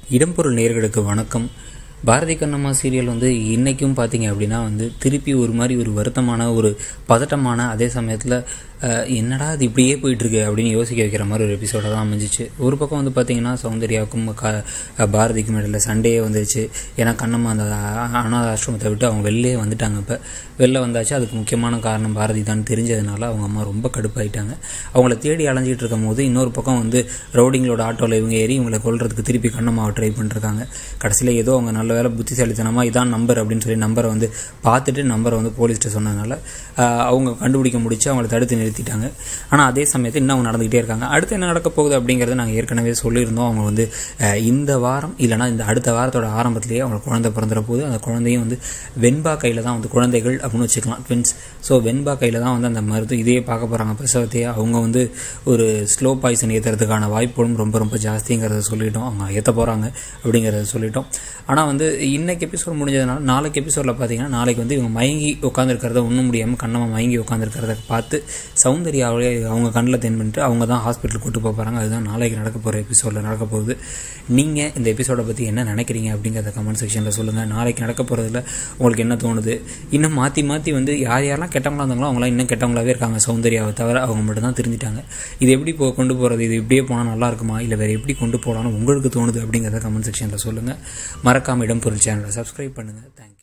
இடம்பொருள் நேர்களுக்கு வணக்கம் பாரதி கண்ணம்மா சீரியல் வந்து இன்றைக்கும் பார்த்தீங்க அப்படின்னா வந்து திருப்பி ஒரு மாதிரி ஒரு வருத்தமான ஒரு பதட்டமான அதே சமயத்தில் அஹ், என்னடா இது இப்படியே போயிட்டுருக்கு அப்படின்னு யோசிக்க வைக்கிற மாதிரி ஒரு எபிசோடாக தான் அமைஞ்சிச்சு ஒரு பக்கம் வந்து பார்த்தீங்கன்னா சௌந்தர்யாவுக்கும் க பாரதிக்கும் இடையில சண்டையே வந்துச்சு ஏன்னா கண்ணம்மா அந்த அ- அனாத ஆசிரமத்தை விட்டு அவங்க வெளிலே வந்துட்டாங்க இப்போ வெளில வந்தாச்சு அதுக்கு முக்கியமான காரணம் பாரதி தான் தெரிஞ்சதுனால அவங்க அம்மா ரொம்ப கடுப்பாயிட்டாங்க அவங்கள தேடி அலைஞ்சிட்டு இருக்கும் போது இன்னொரு பக்கம் வந்து ரவுடிங்களோட ஆட்டோவில் இவங்க ஏறி இவங்களை கொல்றதுக்கு திருப்பி கண்ணம்மாவை ட்ரை பண்ணிருக்காங்க கடைசியில் ஏதோ அவங்க நல்ல வேலை புத்திசாலித்தனமாக இதான் நம்பர் அப்படின்னு சொல்லி நம்பரை வந்து பார்த்துட்டு நம்பரை வந்து போலீஸ்கிட்ட சொன்னதுனால ஆஹ், அவங்க கண்டுபிடிக்க முடிச்சு அவங்கள தடுத்து நிறுத்திட்டாங்க ஆனால் அதே சமயத்தில் இன்னும் அவங்க நடந்துகிட்டே இருக்காங்க அடுத்து என்ன நடக்க போகுது அப்படிங்கிறத நாங்கள் ஏற்கனவே சொல்லியிருந்தோம் அவங்க வந்து ஆஹ், இந்த வாரம் இல்லைனா இந்த அடுத்த வாரத்தோட ஆரம்பத்திலேயே அவங்க குழந்தை பிறந்துற போது அந்த குழந்தையும் வந்து வெண்பா கையில் தான் வந்து குழந்தைகள் அப்படின்னு வச்சுக்கலாம் ட்வின்ஸ் ஸோ வெண்பா கையில் தான் வந்து அந்த மருத்துவ இதையே பார்க்க போகிறாங்க பிரசவத்தையே அவங்க வந்து ஒரு ஸ்லோ பாய்சன் ஏற்றுறதுக்கான வாய்ப்புகளும் ரொம்ப ரொம்ப ஜாஸ்திங்கிறத சொல்லிட்டோம் அவங்க ஏற்ற போகிறாங்க அப்படிங்கிறத சொல்லிட்டோம் ஆனால் வந்து இன்னைக்கு எபிசோட் முடிஞ்சதுனால நாளைக்கு எபிசோடில் பார்த்தீங்கன்னா நாளைக்கு வந்து இவங்க மயங்கி உட்காந்துருக்கிறத ஒன்றும் முடியாமல் கண்ணமாக மயங்கி உட்காந்துருக்கிறத பார்த்து சௌந்தர்யாவே அவங்க கண்ணில் தென் பண்ணிட்டு அவங்க தான் ஹாஸ்பிட்டல் கூட்டு போக போகிறாங்க அதுதான் நாளைக்கு நடக்க போகிற எபிசோடில் நடக்க போகுது நீங்கள் இந்த எபிசோடை பற்றி என்ன நினைக்கிறீங்க அப்படிங்கிறத கமெண்ட் செக்ஷனில் சொல்லுங்கள் நாளைக்கு நடக்க போகிறதுல உங்களுக்கு என்ன தோணுது இன்னும் மாற்றி மாற்றி வந்து யார் யாரெல்லாம் கெட்டவங்களா இருந்தாங்களோ அவங்களாம் இன்னும் கெட்டவங்களாவே இருக்காங்க சௌந்தர்யாவை தவிர அவங்க மட்டும் தான் தெரிஞ்சிட்டாங்க இது எப்படி போ கொண்டு போகிறது இது இப்படியே போனால் நல்லா இருக்குமா இல்லை வேறு எப்படி கொண்டு போகலான்னு உங்களுக்கு தோணுது அப்படிங்கிறத கமெண்ட் செக்ஷனில் சொல்லுங்கள் மறக்காம இடம் பொருள் சேனலை சப்ஸ்கிரைப் பண்ணுங்கள் தேங்க்யூ